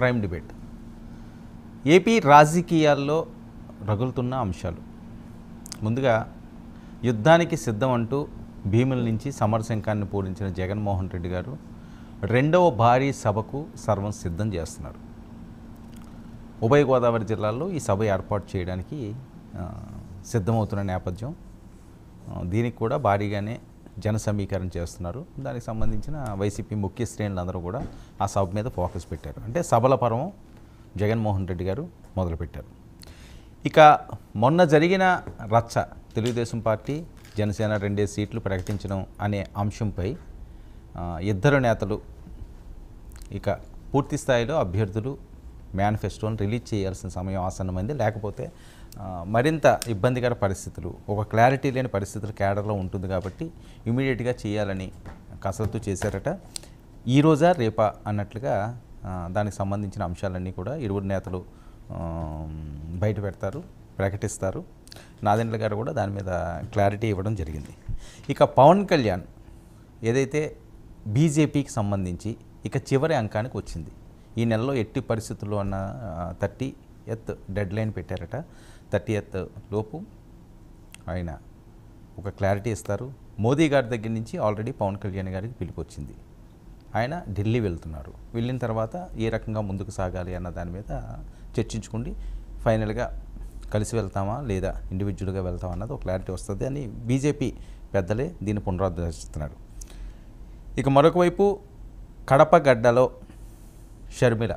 prime debate AP రాజకీయాల్లో రగులుతున్న అంశాలు ముందుగా యుద్ధానికి సిద్ధం అంటూ భీముల నుంచి సమరశంఖాన్ని పూరించిన జగన్మోహన్ రెడ్డి గారు రెండవ భారీ సభకు సర్వం సిద్ధం చేస్తున్నారు ఉభయ గోదావరి జిల్లాల్లో ఈ సభ ఏర్పాటు చేయడానికి ఆ, సిద్ధమవుతున్న నేపథ్యం ఆ, దీనికి కూడా భారీగానే జన సమీకరణ చేస్తున్నారు దానికి సంబంధించిన వైసీపీ ముఖ్య శ్రేణులందరూ కూడా ఆ సభ మీద ఫోకస్ పెట్టారు అంటే సభల పర్వం జగన్మోహన్ రెడ్డి గారు మొదలుపెట్టారు ఇక మొన్న జరిగిన రచ్చ తెలుగుదేశం పార్టీ జనసేన రెండే సీట్లు ప్రకటించడం అనే అంశంపై ఆ, ఇద్దరు నేతలు ఇక పూర్తి స్థాయిలో అభ్యర్థులు మేనిఫెస్టోని రిలీజ్ చేయాల్సిన సమయం ఆసన్నమైంది లేకపోతే ఆ, మరింత ఇబ్బందికర పరిస్థితులు ఒక క్లారిటీ లేని పరిస్థితులు కేడర్లో ఉంటుంది కాబట్టి ఇమీడియట్గా చేయాలని కసరత్తు చేశారట ఈ రోజా రేపా అన్నట్లుగా ఆ, దానికి సంబంధించిన అంశాలన్నీ కూడా ఇరువురు నేతలు ఆ, బయట పెడతారు ప్రకటిస్తారు నాదెండ్ల గారు కూడా దాని మీద క్లారిటీ ఇవ్వడం జరిగింది ఇక పవన్ కళ్యాణ్ ఏదైతే బీజేపీకి సంబంధించి ఇక చివరి అంకానికి వచ్చింది ఈ నెలలో ఎట్టి పరిస్థితుల్లో అన్న థర్టీ ఎత్ డెడ్ లైన్ పెట్టారట థర్టీ ఎత్ లోపు ఆయన ఒక క్లారిటీ ఇస్తారు మోదీ గారి దగ్గర నుంచి ఆల్రెడీ పవన్ కళ్యాణ్ గారికి పిలుపు వచ్చింది ఆయన ఢిల్లీ వెళ్తున్నారు వెళ్ళిన తర్వాత ఏ రకంగా ముందుకు సాగాలి అన్న దాని మీద చర్చించుకుండి ఫైనల్గా కలిసి వెళ్తామా లేదా ఇండివిజువల్గా వెళ్తామా అన్నది ఒక క్లారిటీ వస్తుంది అని బీజేపీ పెద్దలే దీన్ని పునరుద్ధరిస్తున్నారు ఇక మరొక వైపు కడప గడ్డలో షర్మిల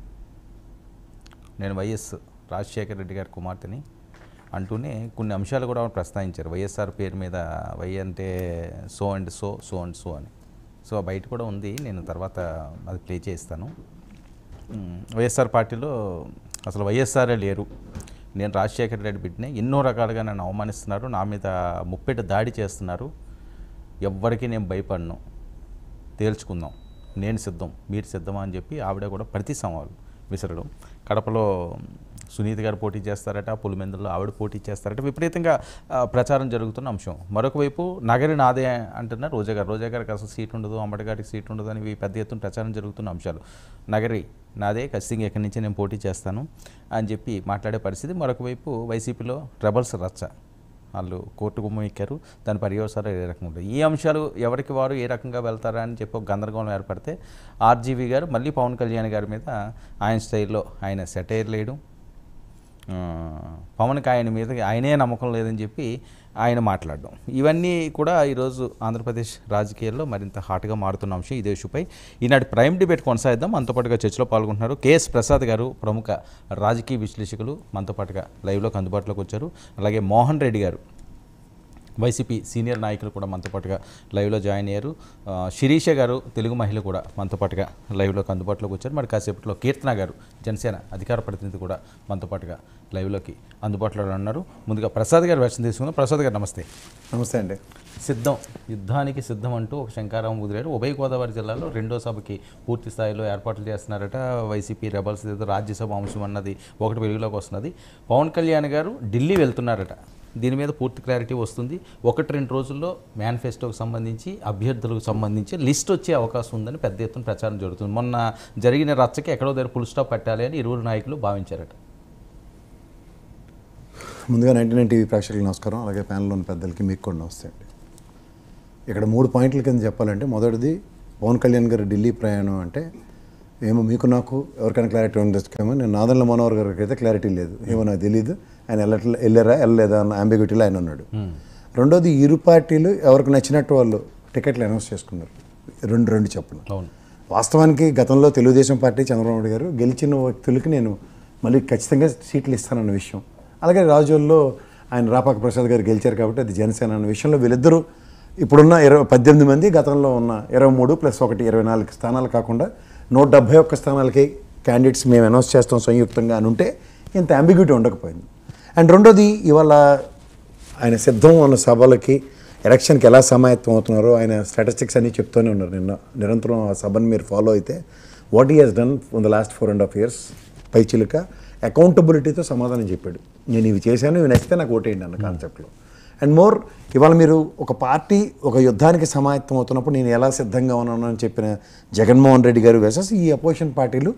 నేను వైఎస్ రాజశేఖర రెడ్డి గారి కుమార్తెని అంటూనే కొన్ని అంశాలు కూడా ఆవిడ ప్రస్తావించారు వైఎస్ఆర్ పేరు మీద వై అంటే so and so so and so అని సో బయట కూడా ఉంది నేను తర్వాత అది ప్లే చేస్తాను మ్, వైఎస్ఆర్ పార్టీలో అసలు వైఎస్ఆరే లేరు నేను రాజశేఖర రెడ్డి బిడ్డనే ఎన్నో రకాలుగా నన్ను అవమానిస్తున్నారు నా మీద ముప్పెట దాడి చేస్తున్నారు ఎవ్వరికీ నేను భయపడను తేల్చుకుందాం నేను సిద్ధం మీరు సిద్ధమా అని చెప్పి ఆవిడ కూడా ప్రతి సవాలు విసరడం కడపలో సునీత గారు పోటీ చేస్తారట పులిమెందుల్లో ఆవిడ పోటీ చేస్తారట విపరీతంగా ఆ, ప్రచారం జరుగుతున్న అంశం మరొక వైపు నగరి నాదే అంటున్నారు రోజా గారు రోజా గారికి అసలు సీట్ ఉండదు అమ్మడి గారికి సీట్ ఉండదు అని ఇవి పెద్ద ఎత్తున ప్రచారం జరుగుతున్న అంశాలు నగరి నాదే ఖచ్చితంగా ఎక్కడి నుంచి నేను పోటీ చేస్తాను అని చెప్పి మాట్లాడే పరిస్థితి మరొక వైపు వైసీపీలో రెబల్స్ రచ్చ వాళ్ళు కోర్టు గుమ్మం ఎక్కారు దాని పర్యవసాలు ఏ రకంగా ఉంటాయి ఈ అంశాలు ఎవరికి వారు ఏ రకంగా వెళ్తారా అని చెప్పి ఒక గందరగోళం ఏర్పడితే ఆర్జీవీ గారు మళ్ళీ పవన్ కళ్యాణ్ గారి మీద ఆయన స్టైల్లో ఆయన సెటైర్ లేయడం ఆ, పవన్కి ఆయన మీద ఆయనే నమ్మకం లేదని చెప్పి ఆయన మాట్లాడడం ఇవన్నీ కూడా ఈరోజు ఆంధ్రప్రదేశ్ రాజకీయాల్లో మరింత హాట్గా మారుతున్న అంశం ఇదే ఇష్యూపై ఈనాటి ప్రైమ్ డిబేట్ కొనసాగిద్దాం మనతో పాటుగా చర్చలో పాల్గొంటున్నారు కేఎస్ ప్రసాద్ గారు ప్రముఖ రాజకీయ విశ్లేషకులు మనతో పాటుగా లైవ్లోకి అందుబాటులోకి వచ్చారు అలాగే మోహన్ రెడ్డి గారు వైసీపీ సీనియర్ నాయకులు కూడా మనతో పాటుగా లైవ్లో జాయిన్ అయ్యారు ఆ, శిరీష గారు తెలుగు మహిళ కూడా మనతో పాటుగా లైవ్లోకి అందుబాటులోకి వచ్చారు మరి కాసేపట్లో కీర్తన గారు జనసేన అధికార ప్రతినిధి కూడా మనతో పాటుగా లైవ్లోకి అందుబాటులో ఉన్నారు ముందుగా ప్రసాద్ గారు వెర్షన్ తీసుకుందాం ప్రసాద్ గారు నమస్తే నమస్తే అండి సిద్ధం యుద్ధానికి సిద్ధం అంటూ ఒక శంకారావం కుదిరారు ఉభయ గోదావరి జిల్లాలో రెండో సభకి పూర్తి స్థాయిలో ఏర్పాట్లు చేస్తున్నారట వైసీపీ రెబల్స్ ఏదో రాజ్యసభ అంశం అన్నది ఒకటి వెలుగులోకి వస్తున్నది పవన్ కళ్యాణ్ గారు ఢిల్లీ వెళ్తున్నారట దీని మీద పూర్తి క్లారిటీ వస్తుంది ఒకటి రెండు రోజుల్లో మేనిఫెస్టోకి సంబంధించి అభ్యర్థులకు సంబంధించి లిస్ట్ వచ్చే అవకాశం ఉందని పెద్ద ఎత్తున ప్రచారం జరుగుతుంది మొన్న జరిగిన రచ్చకి ఎక్కడో దగ్గర ఫుల్ స్టాప్ పెట్టాలి అని ఇరువురు నాయకులు భావించారట ముందుగా నైన్టీ నైన్ టీవీ ప్రేక్షకులకు నమస్కారం అలాగే ప్యానల్లోని పెద్దలకి మీకు కూడా నమస్తే అండి ఇక్కడ మూడు పాయింట్ల కింద చెప్పాలంటే మొదటిది పవన్ కళ్యాణ్ గారి ఢిల్లీ ప్రయాణం అంటే ఏమో మీకు నాకు ఎవరికైనా క్లారిటీ ఉండొచ్చేమో నేను నాదన్ల మనోహర్ గారికి అయితే క్లారిటీ లేదు ఏమో నాకు తెలియదు ఆయన వెళ్ళట్లే వెళ్ళారా వెళ్ళలేదా అన్న అంబిగ్యూటీలో ఆయన ఉన్నాడు రెండోది ఇరు పార్టీలు ఎవరికి నచ్చినట్టు వాళ్ళు టికెట్లు అనౌన్స్ చేసుకున్నారు రెండు రెండు చెప్పను అవును వాస్తవానికి గతంలో తెలుగుదేశం పార్టీ చంద్రబాబు నాయుడు గారు గెలిచిన వ్యక్తులకి నేను మళ్ళీ ఖచ్చితంగా సీట్లు ఇస్తానన్న విషయం అలాగే రాజుల్లో ఆయన రాపాక ప్రసాద్ గారు గెలిచారు కాబట్టి అది జనసేన అన్న విషయంలో వీళ్ళిద్దరూ ఇప్పుడున్న ఇరవై పద్దెనిమిది మంది గతంలో ఉన్న ఇరవై మూడు ప్లస్ ఒకటి ఇరవై నాలుగు స్థానాలు కాకుండా నూట డెబ్బై ఒక్క స్థానాలకి క్యాండిడేట్స్ మేము అనౌన్స్ చేస్తాం సంయుక్తంగా అని ఉంటే ఇంత అంబిగ్యూటీ ఉండకపోయింది అండ్ రెండోది ఇవాళ ఆయన సిద్ధం ఉన్న సభలకి ఎలక్షన్కి ఎలా సమాయత్తం అవుతున్నారో ఆయన స్టాటిస్టిక్స్ అన్నీ చెప్తూనే ఉన్నారు నిన్న నిరంతరం ఆ సభను మీరు ఫాలో అయితే what he has done for the last four and half years పైచిలుక అకౌంటబిలిటీతో సమాధానం చెప్పాడు నేను ఇవి చేశాను ఇవి నచ్చితే నాకు ఓటేయండి అన్న కాన్సెప్ట్లో అండ్ మోర్ ఇవాళ మీరు ఒక పార్టీ ఒక యుద్ధానికి సమాయత్తం అవుతున్నప్పుడు నేను ఎలా సిద్ధంగా ఉన్నాను అని చెప్పిన జగన్మోహన్ రెడ్డి గారు వెసెస్ ఈ అపోజిషన్ పార్టీలు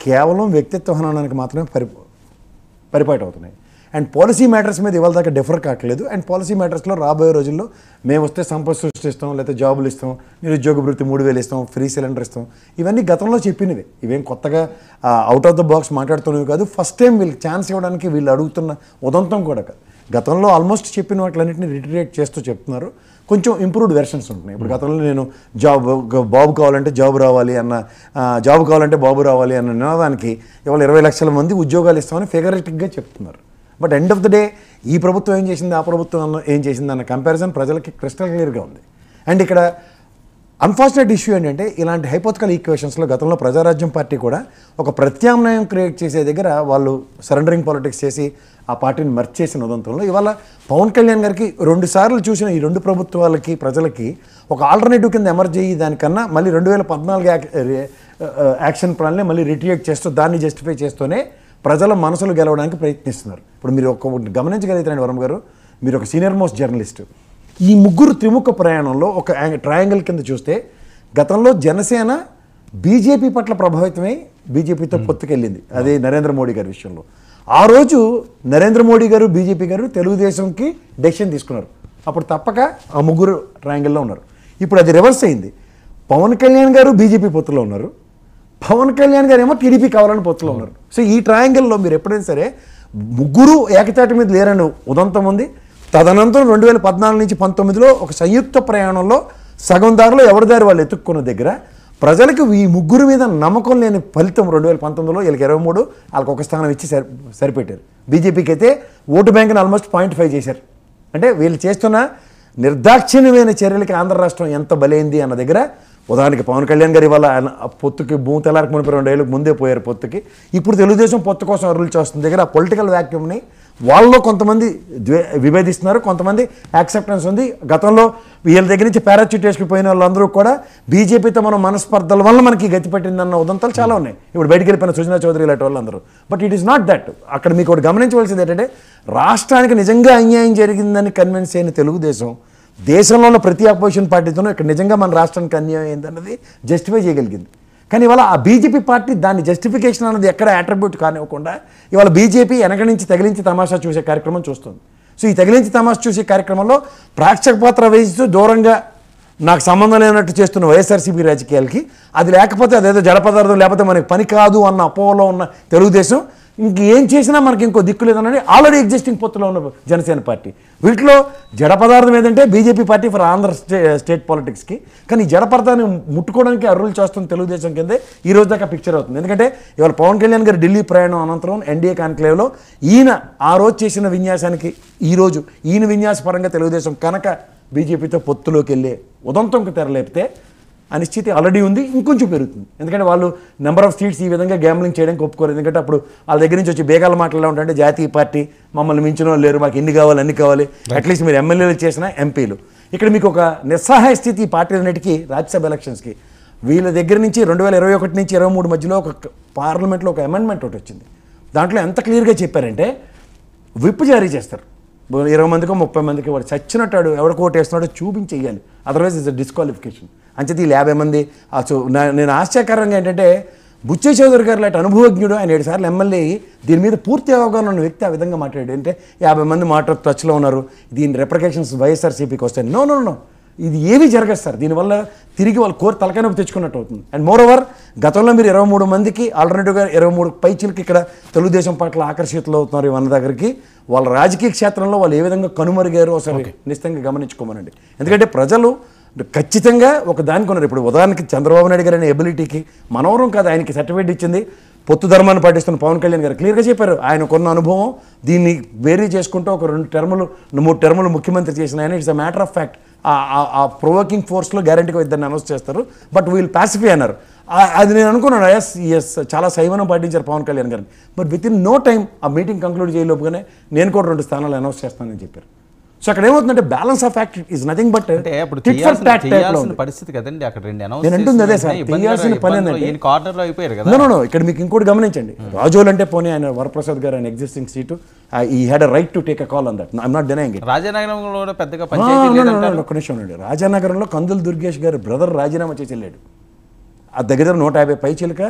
కేవలం వ్యక్తిత్వ హననానికి మాత్రమే పరి పరిపాటి అవుతున్నాయి అండ్ పాలసీ మ్యాటర్స్ మీద ఇవాళ దాకా డిఫర్ కావట్లేదు అండ్ పాలసీ మ్యాటర్స్లో రాబోయే రోజుల్లో మేము వస్తే సంపద సృష్టిస్తాం లేకపోతే జాబులు ఇస్తాం నిరుద్యోగ వృత్తి మూడు వేలు ఇస్తాం ఫ్రీ సిలిండర్ ఇస్తాం ఇవన్నీ గతంలో చెప్పినవి ఇవేం కొత్తగా అవుట్ ఆఫ్ ద బాక్స్ మాట్లాడుతున్నవి కాదు ఫస్ట్ టైం వీళ్ళకి ఛాన్స్ ఇవ్వడానికి వీళ్ళు అడుగుతున్న ఉదంతం కూడా కాదు గతంలో ఆల్మోస్ట్ చెప్పిన వాటిలన్నింటినీ రిటరేట్ చేస్తూ చెప్తున్నారు కొంచెం ఇంప్రూవ్డ్ వెర్షన్స్ ఉంటున్నాయి ఇప్పుడు గతంలో నేను జాబ్ బాబు కావాలంటే జాబ్ రావాలి అన్న ఆ, జాబ్ కావాలంటే బాబు రావాలి అన్న నినాదానికి ఇవాళ ఇరవై లక్షల మంది ఉద్యోగాలు ఇస్తామని ఫిగరేటిక్గా చెప్తున్నారు but end of the day ఈ ప్రభుత్వం ఏం చేసింది ఆ ప్రభుత్వం అన్న- ఏం చేసింది అన్న కంపారిజన్ ప్రజలకి క్రిస్టల్ క్లియర్గా ఉంది అండ్ ఇక్కడ అన్ఫార్చునేట్ ఇష్యూ ఏంటంటే ఇలాంటి హైపోతికల్ ఈక్వేషన్స్లో గతంలో ప్రజారాజ్యం పార్టీ కూడా ఒక ప్రత్యామ్నాయం క్రియేట్ చేసే దగ్గర వాళ్ళు సరెండరింగ్ పాలిటిక్స్ చేసి ఆ పార్టీని మర్చి చేసిన ఉదంతంలో ఇవాళ పవన్ కళ్యాణ్ గారికి రెండు సార్లు చూసిన ఈ రెండు ప్రభుత్వాలకి ప్రజలకి ఒక ఆల్టర్నేటివ్ కింద ఎమర్జ్ అయ్యి దానికన్నా మళ్ళీ రెండు వేల పద్నాలుగు యాక్- రే- యాక్షన్ ప్లాన్నే మళ్ళీ రిట్రియేట్ చేస్తూ దాన్ని జస్టిఫై చేస్తూనే ప్రజల మనసులు గెలవడానికి ప్రయత్నిస్తున్నారు ఇప్పుడు మీరు ఒక గమనించగలుగుతారండి వరం గారు మీరు ఒక సీనియర్ మోస్ట్ జర్నలిస్ట్ ఈ ముగ్గురు త్రిముఖ ప్రయాణంలో ఒక యాంగ్- ట్రయాంగిల్ కింద చూస్తే గతంలో జనసేన బీజేపీ పట్ల ప్రభావితమై బీజేపీతో పొత్తుకెళ్ళింది అదే నరేంద్ర మోడీ గారి విషయంలో ఆ రోజు నరేంద్ర మోడీ గారు బీజేపీ గారు తెలుగుదేశంకి డెసిషన్ తీసుకున్నారు అప్పుడు తప్పక ఆ ముగ్గురు ట్రయాంగిల్లో ఉన్నారు ఇప్పుడు అది రివర్స్ అయింది పవన్ కళ్యాణ్ గారు బీజేపీ పొత్తులో ఉన్నారు పవన్ కళ్యాణ్ గారు ఏమో టీడీపీ కావాలని పొత్తులో ఉన్నారు సో ఈ ట్రయాంగిల్లో మీరు ఎప్పుడైనా సరే ముగ్గురు ఏకతాటి మీద లేరని ఉదంతం ఉంది తదనంతరం రెండు వేల పద్నాలుగు నుంచి పంతొమ్మిదిలో ఒక సంయుక్త ప్రయాణంలో సగం దారిలో ఎవరి దారి వాళ్ళు ఎత్తుక్కున్న దగ్గర ప్రజలకు ఈ ముగ్గురు మీద నమ్మకం లేని ఫలితం రెండు వేల పంతొమ్మిదిలో వీళ్ళకి ఇరవై మూడు వాళ్ళకి ఒక స్థానం ఇచ్చి సరి సరిపెట్టారు బీజేపీకి అయితే ఓటు బ్యాంక్ని ఆల్మోస్ట్ పాయింట్ ఫైవ్ చేశారు అంటే వీళ్ళు చేస్తున్న నిర్దాక్షిణ్యమైన చర్యలకి ఆంధ్ర రాష్ట్రం ఎంత బలైంది అన్న దగ్గర ఉదాహరణకి పవన్ కళ్యాణ్ గారు ఇవాళ ఆయన ఆ పొత్తుకి భూమి తెల్లారికి మునిపి రెండేళ్ళకి ముందే పోయారు పొత్తుకి ఇప్పుడు తెలుగుదేశం పొత్తు కోసం అరువులు చేస్తుంది దగ్గర ఆ పొలిటికల్ వ్యాక్యూమ్ని వాళ్ళలో కొంతమంది ద్వే విభేదిస్తున్నారు కొంతమంది యాక్సెప్టెన్స్ ఉంది గతంలో వీళ్ళ దగ్గర నుంచి పారాచ్యూట్ వేసుకుపోయిన వాళ్ళందరూ కూడా బీజేపీతో మనం మనస్పర్ధల వల్ల మనకి గతి పట్టిందన్న ఉదంతాలు చాలా ఉన్నాయి ఇప్పుడు బయటికి వెళ్ళిపోయిన సుజనా చౌదరి ఇలాంటి వాళ్ళందరూ but it is not that అక్కడ మీకు ఒకటి గమనించవలసింది ఏంటంటే రాష్ట్రానికి నిజంగా అన్యాయం జరిగిందని కన్విన్స్ అయిన తెలుగుదేశం దేశంలో ఉన్న ప్రతి అపోజిషన్ పార్టీతోనూ ఇక్కడ నిజంగా మన రాష్ట్రానికి అన్యాయం అయిందన్నది జస్టిఫై చేయగలిగింది కానీ ఇవాళ ఆ బీజేపీ పార్టీ దాని జస్టిఫికేషన్ అన్నది ఎక్కడ అట్రిబ్యూట్ కానివ్వకుండా ఇవాళ బీజేపీ వెనక నుంచి తగిలించి తమాషా చూసే కార్యక్రమం చూస్తుంది సో ఈ తగిలించి తమాషా చూసే కార్యక్రమంలో ప్రేక్షక పాత్ర వహిస్తూ దూరంగా నాకు సంబంధం లేనట్టు చేస్తున్న వైఎస్ఆర్సీపీ రాజకీయాలకి అది లేకపోతే అదేదో జడ పదార్థం లేకపోతే మనకి పని కాదు అన్న అపోహలో ఉన్న తెలుగుదేశం ఇంక ఏం చేసినా మనకి ఇంకో దిక్కు లేదన్నది ఆల్రెడీ ఎగ్జిస్టింగ్ పొత్తులో ఉన్న జనసేన పార్టీ వీటిలో జడ పదార్థం ఏంటంటే BJP party for Andhra stay state పాలిటిక్స్కి కానీ ఈ జడ పదార్థాన్ని ముట్టుకోవడానికి అర్రులు చేస్తున్న తెలుగుదేశం కిందే ఈ రోజు దాకా పిక్చర్ అవుతుంది ఎందుకంటే ఇవాళ పవన్ కళ్యాణ్ గారు ఢిల్లీ ప్రయాణం అనంతరం ఎన్డీఏ కాన్క్లేవ్లో ఈయన ఆ రోజు చేసిన విన్యాసానికి ఈ రోజు ఈయన విన్యాసపరంగా తెలుగుదేశం కనుక బీజేపీతో పొత్తులోకి వెళ్ళే ఉదంతంకు తెరలేపితే అనిశ్చితి ఆల్రెడీ ఉంది ఇంకొంచెం పెరుగుతుంది ఎందుకంటే వాళ్ళు నెంబర్ ఆఫ్ సీట్స్ ఈ విధంగా గ్యాంబ్లింగ్ చేయడానికి ఒప్పుకోరు ఎందుకంటే అప్పుడు వాళ్ళ దగ్గర నుంచి వచ్చి బేగాల మాటలు ఉంటే జాతీయ పార్టీ మమ్మల్ని మించిన వాళ్ళు లేరు మాకు ఎన్ని కావాలి అన్ని కావాలి అట్లీస్ట్ మీరు ఎమ్మెల్యేలు చేసిన ఎంపీలు ఇక్కడ మీకు ఒక నిస్సహాయ స్థితి ఈ పార్టీలన్నిటికీ రాజ్యసభ ఎలక్షన్స్కి వీళ్ళ దగ్గర నుంచి రెండు వేల ఇరవై ఒకటి నుంచి ఇరవై మూడు మధ్యలో ఒక పార్లమెంట్లో ఒక అమెండ్మెంట్ ఒకటి వచ్చింది దాంట్లో ఎంత క్లియర్గా చెప్పారంటే విప్ జారీ చేస్తారు బో- ఇరవై మందికో ముప్పై మందికి వాడు చచ్చినట్టాడు ఎవరికి ఓటు వేస్తున్నాడో చూపించేయాలి అదర్వైజ్ ఇస్ డిస్క్వాలిఫికేషన్ అంచేది వీళ్ళు యాభై మంది ఆ చూ- నా- నేను ఆశ్చర్యకరంగా ఏంటంటే బుచ్చే చౌదరి గారు లాంటి అనుభవజ్ఞుడు ఆయన ఏడు సార్లు ఎమ్మెల్యే అయ్యి దీని మీద పూర్తి అవగాహన ఉన్న వ్యక్తి ఆ విధంగా మాట్లాడాడు అంటే యాభై మంది మాట టచ్లో ఉన్నారు దీని రెప్రికేషన్స్ వైఎస్ఆర్సీపీకి వస్తాయి నో నో నో ఇది ఏమీ జరగదు సార్ దీనివల్ల తిరిగి వాళ్ళు కోరి తలకాయ నొప్పి తెచ్చుకున్నట్టు అవుతుంది అండ్ మోర్ ఓవర్ గతంలో మీరు ఇరవై మూడు మందికి ఆల్టర్నేటివ్గా ఇరవై మూడు పైచీలకి ఇక్కడ తెలుగుదేశం పట్ల ఆకర్షితులు అవుతున్నారు ఇవన్న దగ్గరికి వాళ్ళ రాజకీయ క్షేత్రంలో వాళ్ళు ఏ విధంగా కనుమరుగారో ఒకసారి నిశ్చితంగా గమనించుకోమనండి ఎందుకంటే ప్రజలు ఖచ్చితంగా ఒక దానికి ఉన్నారు ఇప్పుడు ఉదాహరణకి చంద్రబాబు నాయుడు గారి ఎబిలిటీకి మనవరం కాదు ఆయనకి సర్టిఫికేట్ ఇచ్చింది పొత్తు ధర్మాన్ని పాటిస్తున్న పవన్ కళ్యాణ్ గారు క్లియర్గా చెప్పారు ఆయన కొన్న అనుభవం దీన్ని వేరీ చేసుకుంటూ ఒక రెండు టర్ములు మూడు టర్ములు ముఖ్యమంత్రి చేసిన ఆయన it's a matter of fact ఆ ప్రొవోకింగ్ ఫోర్స్లో గ్యారంటీగా ఇద్దరిని అనౌన్స్ చేస్తారు బట్ వీల్ పాసిఫై అన్నారు ఆ- అది నేను అనుకున్నాను ఎస్ ఎస్ చాలా సైవనం పాటించారు పవన్ కళ్యాణ్ గారిని but with in no time ఆ మీటింగ్ కంక్లూడ్ చేయలోపుగానే నేను కూడా రెండు స్థానాలు అనౌన్స్ చేస్తానని చెప్పారు సో అక్కడ ఏమవుతుందంటే balance of fact is nothing but అంటే అప్పుడు టిట్ ఫర్ చేయాల్సిన టాట్ టైప్లో చేయాల్సిన ఉంది పరిస్థితి కదండి అక్కడ రెండు నేను అంటుంది అదే సార్, తీయాల్సిన పని ఏంటంటే- ఈయన కార్నర్ లో అయిపోయారు కదా నో నో నో ఇక్కడ మీకు ఇంకోటి గమనించండి రాజోలు అంటే పోనీ ఆయన వరప్రసాద్ గారు ఆయన existing seat he had a right to take a call on that I'm not denying it రాజనగరంలో కూడా పెద్దగా పంచాయతీ లేదంటారు ఒక్క నిమిషం ఉండండి రాజానగరంలో కందులు దుర్గేష్ గారి బ్రదర్ రాజీనామా చేసి వెళ్ళాడు ఆ దగ్గర నూట యాభై పై చిలుక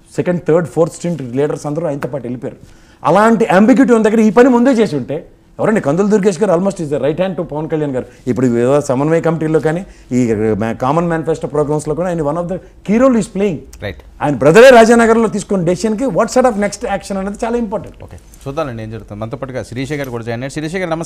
second third fourth string leaders అందరూ ఆయనతో పాటు వెళ్ళిపోయారు అలాంటి అంబిగ్యూటీ ఉన్న దగ్గర ఈ పని ముందే చేసి ఉంటే ఎవరండి కందులు దుర్గేష్ గారు almost is the right hand to Pavan Kalyan గారు ఇప్పుడు ఏదో సమన్వయ కమిటీలో కానీ ఈ కామన్ మేనిఫెస్టో ప్రోగ్రామ్స్లో కూడా ఆయన one of the key role is playing right ఆయన బ్రదరే రాజానగర్లో తీసుకున్న డెసిషన్కి what set of next action అనేది చాలా ఇంపార్టెంట్ ఓకే చూద్దామండి ఏం జరుగుతుంది మనతో పాటుగా శిరీష గారు కూడా జాయిన్ అయ్యారు శిరీష గారు నమస్తే